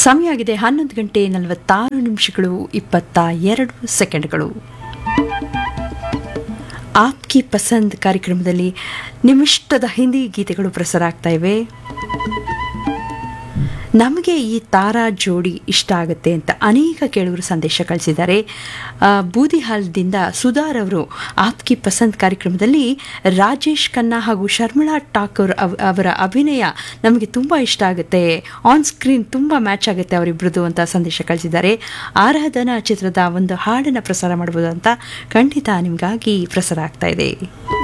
ಸಮಯ ಆಗಿದೆ ಹನ್ನೊಂದು ಗಂಟೆ ನಲವತ್ತಾರು ನಿಮಿಷಗಳು ಇಪ್ಪತ್ತ ಎರಡು ಸೆಕೆಂಡ್ಗಳು ಆಪ್ಕಿ ಪಸಂದ್ ಕಾರ್ಯಕ್ರಮದಲ್ಲಿ ನಿಮ್ಮಿಷ್ಟದ ಹಿಂದಿ ಗೀತೆಗಳು ಪ್ರಸಾರ ಆಗ್ತಾ ಇವೆ ನಮಗೆ ಈ ತಾರಾ ಜೋಡಿ ಇಷ್ಟ ಆಗುತ್ತೆ ಅಂತ ಅನೇಕ ಕೇಳುಗರು ಸಂದೇಶ ಕಳಿಸಿದ್ದಾರೆ ಆ, ಬೂದಿಹಾಲ್ದಿಂದ ಸುಧಾರ್ ಅವರು ಆಪ್ಕಿ ಪಸಂದ್ ಕಾರ್ಯಕ್ರಮದಲ್ಲಿ ರಾಜೇಶ್ ಖನ್ನಾ ಹಾಗೂ ಶರ್ಮಿಳಾ ಠಾಕೂರ್ ಅವ್- ಅವರ ಅಭಿನಯ ನಮಗೆ ತುಂಬ ಇಷ್ಟ ಆಗುತ್ತೆ ಆನ್ ಸ್ಕ್ರೀನ್ ತುಂಬ ಮ್ಯಾಚ್ ಆಗುತ್ತೆ ಅವರಿಬ್ಬರದು ಅಂತ ಸಂದೇಶ ಕಳಿಸಿದ್ದಾರೆ ಆರಾಧನಾ ಚಿತ್ರದ ಒಂದು ಹಾಡನ್ನು ಪ್ರಸಾರ ಮಾಡ್ಬೋದು ಅಂತ ಖಂಡಿತ ನಿಮಗಾಗಿ ಪ್ರಸಾರ ಆಗ್ತಾ ಇದೆ